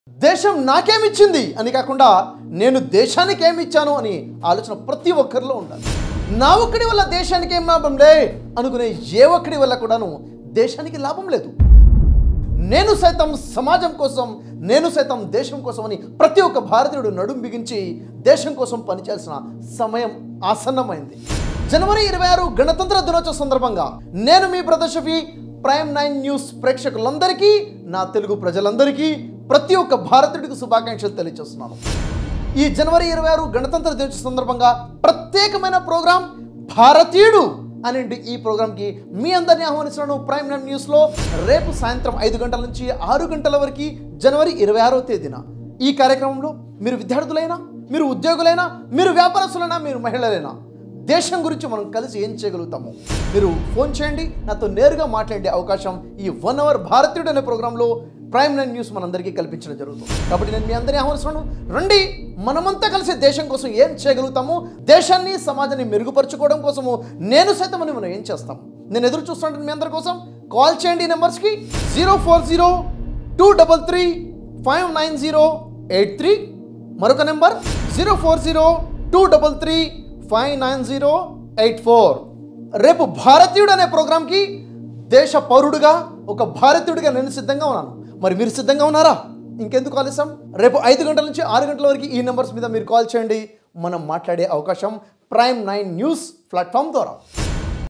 దేశం నాకేమిచ్చింది అని కాకుండా నేను దేశానికి ఏమి ఇచ్చాను అని ఆలోచన ప్రతి ఒక్కరిలో ఉండాలి నా ఒక్కడి వల్ల దేశానికి ఏం లాభం లే అనుకునే ఏ ఒక్కడి వల్ల కూడాను దేశానికి లాభం లేదు నేను సైతం సమాజం కోసం నేను సైతం దేశం కోసం అని ప్రతి ఒక్క భారతీయుడు నడుం బిగించి దేశం కోసం పనిచేయాల్సిన సమయం ఆసన్నమైంది జనవరి ఇరవై ఆరు గణతంత్ర దినోత్సవ సందర్భంగా నేను మీ brother Shafi prime nine news ప్రేక్షకులందరికీ నా తెలుగు ప్రజలందరికీ ప్రతి ఒక్క భారతీయుడికి శుభాకాంక్షలు తెలియజేస్తున్నాను ఈ జనవరి ఇరవై ఆరు గణతంత్ర దినోత్సవ సందర్భంగా ప్రత్యేకమైన ప్రోగ్రాం భారతీయుడు అనేటి ఈ ప్రోగ్రాంకి మీ అందరినీ ఆహ్వానిస్తున్నాను ప్రైమ్ నైన్ న్యూస్లో రేపు సాయంత్రం ఐదు గంటల నుంచి ఆరు గంటల వరకు జనవరి ఇరవై ఆరో తేదీన ఈ కార్యక్రమంలో మీరు విద్యార్థులైనా మీరు ఉద్యోగులైనా మీరు వ్యాపారస్తులైనా మీరు మహిళలైనా దేశం గురించి మనం కలిసి ఏం చేయగలుగుతాము మీరు ఫోన్ చేయండి నాతో నేరుగా మాట్లాడే అవకాశం ఈ వన్ అవర్ భారతీయుడు అనే ప్రోగ్రాంలో ప్రైమ్ నైన్ న్యూస్ మనందరికీ కల్పించడం జరుగుతుంది కాబట్టి నేను మీ అందరినీ ఆహ్వానిస్తున్నాను రండి మనమంతా కలిసి దేశం కోసం ఏం చేయగలుగుతాము దేశాన్ని సమాజాన్ని మెరుగుపరచుకోవడం కోసము నేను సైతం అని మనం ఏం చేస్తాం నేను ఎదురు చూస్తుంటాను మీ అందరి కోసం కాల్ చేయండి ఈ నెంబర్స్కి zero four zero two double three five nine zero eight three మరొక number zero four zero two double three five nine zero eight four రేపు భారతీయుడు అనే ప్రోగ్రాంకి దేశ పౌరుడుగా ఒక భారతీయుడిగా నేను సిద్ధంగా ఉన్నాను మరి మీరు సిద్ధంగా ఉన్నారా ఇంకెందుకు ఆలస్యం రేపు ఐదు గంటల నుంచి ఆరు గంటల వరకు ఈ నెంబర్స్ మీద మీరు కాల్ చేయండి మనం మాట్లాడే అవకాశం ప్రైమ్ నైన్ న్యూస్ ప్లాట్ఫామ్ ద్వారా